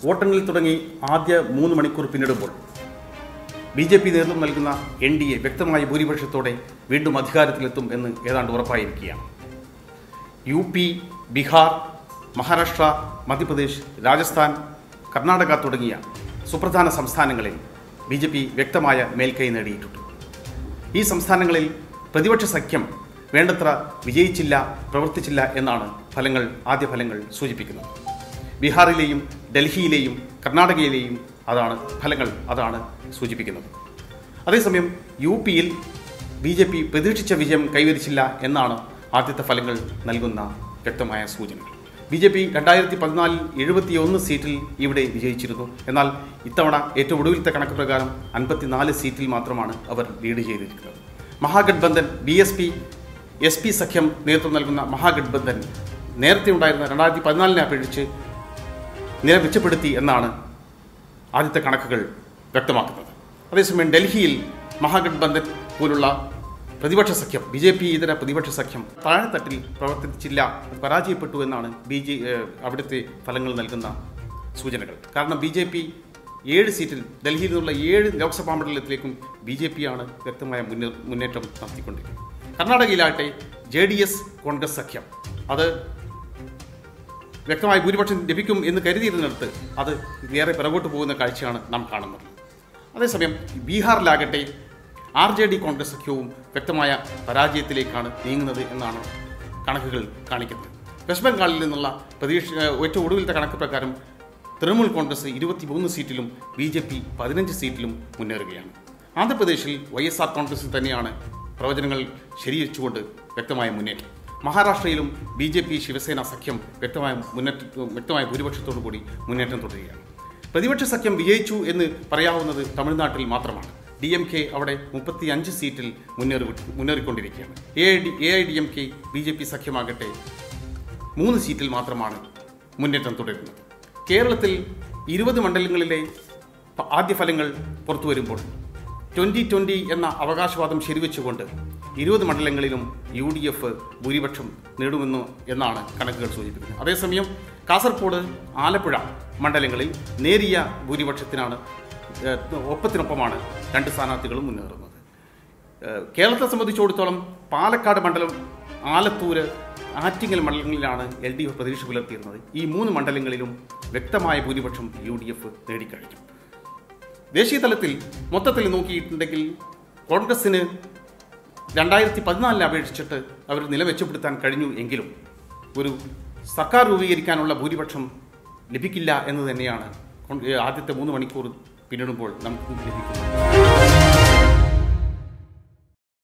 വോട്ടെണ്ണൽ തുടങ്ങി ആദ്യ മൂന്ന് മണിക്കൂർ പിന്നിടുമ്പോൾ ബി ജെ പി നേതൃത്വം നൽകുന്ന എൻ ഡി എ വ്യക്തമായ ഭൂരിപക്ഷത്തോടെ വീണ്ടും അധികാരത്തിലെത്തും എന്ന് ഏതാണ്ട് ഉറപ്പായിരിക്കുകയാണ് യു പി ബീഹാർ മഹാരാഷ്ട്ര മധ്യപ്രദേശ് രാജസ്ഥാൻ കർണാടക തുടങ്ങിയ സുപ്രധാന സംസ്ഥാനങ്ങളിൽ ബി ജെ പി വ്യക്തമായ മേൽക്കൈ നേടിയിട്ടുണ്ട് ഈ സംസ്ഥാനങ്ങളിൽ പ്രതിപക്ഷ സഖ്യം വേണ്ടത്ര വിജയിച്ചില്ല പ്രവർത്തിച്ചില്ല എന്നാണ് ഫലങ്ങൾ ആദ്യ ഫലങ്ങൾ സൂചിപ്പിക്കുന്നത് ബീഹാറിലെയും ഡൽഹിയിലെയും കർണാടകയിലെയും അതാണ് ഫലങ്ങൾ അതാണ് സൂചിപ്പിക്കുന്നത് അതേസമയം യു പിയിൽ ബി ജെ പി പ്രതീക്ഷിച്ച വിജയം കൈവരിച്ചില്ല എന്നാണ് ആദ്യത്തെ ഫലങ്ങൾ നൽകുന്ന വ്യക്തമായ സൂചനകൾ ബി ജെ പി രണ്ടായിരത്തി പതിനാലിൽ എഴുപത്തിയൊന്ന് സീറ്റിൽ ഇവിടെ വിജയിച്ചിരുന്നു എന്നാൽ ഇത്തവണ ഏറ്റവും ഒടുവിലത്തെ കണക്ക് പ്രകാരം അൻപത്തിനാല് സീറ്റിൽ മാത്രമാണ് അവർ ലീഡ് ചെയ്തിരിക്കുന്നത് Mahagathbandhan B S P S P സഖ്യം നേതൃത്വം നൽകുന്ന മഹാഗഡ്ബന്ധൻ നേരത്തെ ഉണ്ടായിരുന്ന രണ്ടായിരത്തി പതിനാലിനെ അപേക്ഷിച്ച് നില മെച്ചപ്പെടുത്തി എന്നാണ് ആദ്യത്തെ കണക്കുകൾ വ്യക്തമാക്കുന്നത് അതേസമയം ഡൽഹിയിൽ മഹാഗഡ്ബന്ധൻ പോലുള്ള പ്രതിപക്ഷ സഖ്യം ബി ജെ പി ഇതര പ്രതിപക്ഷ സഖ്യം താഴെത്തട്ടിൽ പ്രവർത്തിച്ചില്ല അത് പരാജയപ്പെട്ടു എന്നാണ് ബി ജെ ഏഹ് അവിടുത്തെ ഫലങ്ങൾ നൽകുന്ന സൂചനകൾ കാരണം ബി ജെ പി ഏഴ് സീറ്റിൽ ഡൽഹിയിൽ നിന്നുള്ള ഏഴ് ലോക്സഭാ മണ്ഡലത്തിലേക്കും ബി ജെ പിയാണ് വ്യക്തമായ മുന്നേ മുന്നേറ്റം നടത്തിക്കൊണ്ടിരിക്കുന്നത് കർണാടകയിലാകട്ടെ ജെ ഡി എസ് കോൺഗ്രസ് സഖ്യം അത് വ്യക്തമായ ഭൂരിപക്ഷം ലഭിക്കും എന്ന് കരുതിയിരുന്നിടത്ത് അത് ഏറെ പിറകോട്ട് പോകുന്ന കാഴ്ചയാണ് നാം കാണുന്നത് അതേസമയം ബീഹാറിലാകട്ടെ ആർ ജെ ഡി കോൺഗ്രസ് സഖ്യവും വ്യക്തമായ പരാജയത്തിലേക്കാണ് നീങ്ങുന്നത് എന്നാണ് കണക്കുകൾ കാണിക്കുന്നത് വെസ്റ്റ് ബംഗാളിൽ നിന്നുള്ള പ്രതീക്ഷ ഏറ്റവും ഒടുവിലത്തെ കണക്ക് പ്രകാരം തൃണമൂൽ കോൺഗ്രസ് ഇരുപത്തിമൂന്ന് സീറ്റിലും ബി ജെ പി പതിനഞ്ച് സീറ്റിലും മുന്നേറുകയാണ് ആന്ധ്രാപ്രദേശിൽ വൈ എസ് ആർ കോൺഗ്രസിൽ തന്നെയാണ് പ്രവചനങ്ങൾ ശരിവെച്ചുകൊണ്ട് വ്യക്തമായ മുന്നേറ്റം മഹാരാഷ്ട്രയിലും ബി ജെ പി ശിവസേന സഖ്യം വ്യക്തമായ മുന്നേറ്റ വ്യക്തമായ ഭൂരിപക്ഷത്തോടു കൂടി മുന്നേറ്റം തുടരുകയാണ് പ്രതിപക്ഷ സഖ്യം വിജയിച്ചു എന്ന് പറയാവുന്നത് തമിഴ്നാട്ടിൽ മാത്രമാണ് ഡി എം കെ അവിടെ മുപ്പത്തി അഞ്ച് സീറ്റിൽ മുന്നേറി മുന്നേറിക്കൊണ്ടിരിക്കുകയാണ് A I D A I D M K B J P സഖ്യമാകട്ടെ മൂന്ന് സീറ്റിൽ മാത്രമാണ് മുന്നേറ്റം തുടരുന്നത് കേരളത്തിൽ ഇരുപത് മണ്ഡലങ്ങളിലെ പ- ആദ്യ ഫലങ്ങൾ പുറത്തു വരുമ്പോൾ ട്വൻ്റി ട്വൻ്റി എന്ന അവകാശവാദം ശരിവെച്ചുകൊണ്ട് ഇരുപത് മണ്ഡലങ്ങളിലും യു ഡി എഫ് ഭൂരിപക്ഷം നേടുമെന്ന് എന്നാണ് കണക്കുകൾ സൂചിപ്പിക്കുന്നത് അതേസമയം കാസർഗോഡ് ആലപ്പുഴ മണ്ഡലങ്ങളിൽ നേരിയ ഭൂരിപക്ഷത്തിനാണ് ഏഹ്, ഒപ്പത്തിനൊപ്പമാണ് രണ്ട് സ്ഥാനാർത്ഥികളും മുന്നേറുന്നത് ഏഹ് കേരളത്തെ സംബന്ധിച്ചിടത്തോളം പാലക്കാട് മണ്ഡലം ആലത്തൂര് ആറ്റിങ്ങൽ മണ്ഡലങ്ങളിലാണ് എൽ ഡി എഫ് പ്രതീക്ഷ പുലർത്തിയിരുന്നത് ഈ മൂന്ന് മണ്ഡലങ്ങളിലും വ്യക്തമായ ഭൂരിപക്ഷം യു ഡി എഫ് നേടിക്കഴിഞ്ഞു ദേശീയ തലത്തിൽ മൊത്തത്തിൽ നോക്കിയിട്ടുണ്ടെങ്കിൽ കോൺഗ്രസിന് രണ്ടായിരത്തി പതിനാലിനെ അപേക്ഷിച്ചിട്ട് അവർ നില മെച്ചപ്പെടുത്താൻ കഴിഞ്ഞു എങ്കിലും ഒരു സർക്കാർ രൂപീകരിക്കാനുള്ള ഭൂരിപക്ഷം ലഭിക്കില്ല എന്ന് തന്നെയാണ് കോൺ- ആദ്യത്തെ മൂന്ന് മണിക്കൂർ പിന്നിടുമ്പോൾ നമുക്ക് ലഭിക്കുന്നത്